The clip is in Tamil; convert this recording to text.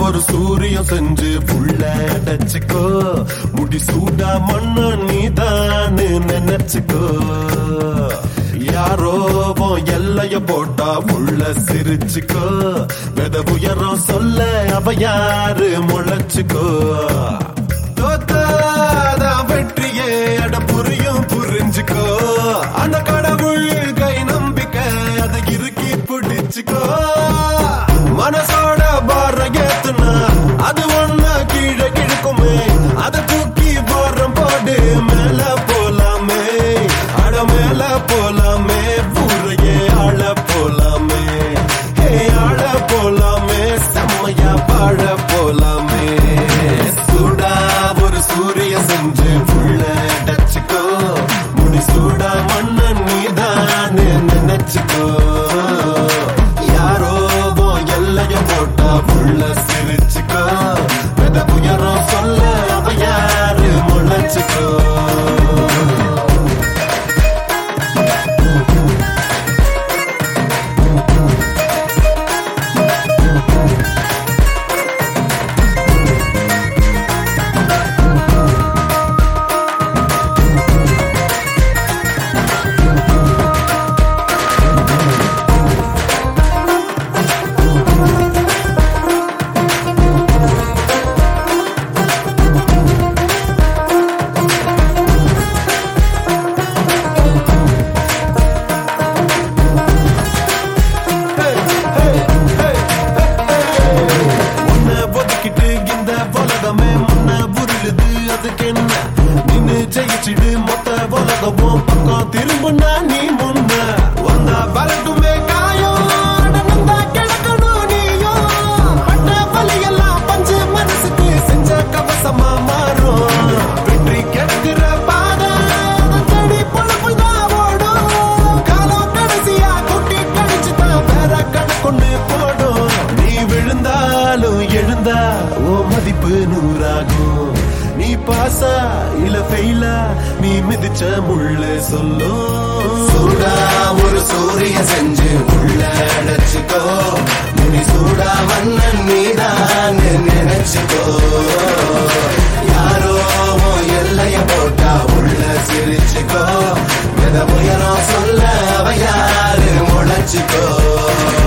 ஒரு சூரியம் செஞ்சு புள்ள அடைச்சுக்கோ முடி சூடா மண்ண நீதான் நினைச்சுக்கோ யாரோ உன் எல்லைய போட்டா உள்ள சிரிச்சுக்கோ வெத உயரம் சொல்ல அவ யாரு முளைச்சுக்கோ தோத்தாதான் வெற்றியே அட புரியும் புரிஞ்சுக்கோ அந்த கடவுள் கை நம்பிக்கை அதை இறுக்கி பிடிச்சுக்கோ மனசோட பார ஏத்துனா அது ஒண்ணு கீழே கிழக்குமே அதை தூக்கி போறம் போடு மேல போலாமே அட மேல போலாமே ஊரையே ஆள போலாமே ஹே ஆள போலாமே செம்மையா வாழ போலாமே சூடா ஒரு சூரிய செஞ்சு புள்ள டச்சுக்கோ முடி சூடா மண்ண நீதான் நினைச்சுக்கோ யாரோ உன் எல்லைய போட்டா புள்ள சிரிச்சுக்கோ வெத உயரம் சொல்ல அவ யாரு முளைச்சுக்கோ உன்னை ஒதுக்கிட்டு இந்த உலகமே முன்ன புரியுது அதுக்கு என்ன நின்னு ஜெயிச்சிடு மொத்த உலகமும் பக்கம் திரும்பினா நீ முன்ன வந்தா வரட்டுமே காயம் நடந்தா கிடக்கணும் நீயும் பட்ட வலியெல்லாம் பஞ்சு மனசுக்கு செஞ்ச கவசமா மாறும் வெற்றி கிடக்குற பாதை தேடி பொழப்பு தான் ஓடும் காலம் கடைசியா குட்டி கழிச்சு தான் வேற கணக்கொண்டு போடும் நீ விழுந்தாலும் எழுந்தா ஓ மதிப்பு நூறாகும் நீ பாசா இல்ல ஃபெயிலா நீ மிதிச்ச முள்ள சொல்லும் சூடா ஒரு சூரிய செஞ்சு உள்ள அடைச்சுக்கோ முடி சூடா மன்னன் நீதான் நினைச்சுக்கோ யாரோ உன் எல்லைய போட்டா உள்ள சிரிச்சுக்கோ எத உயரம் சொல்ல அவ யாரு முளைச்சுக்கோ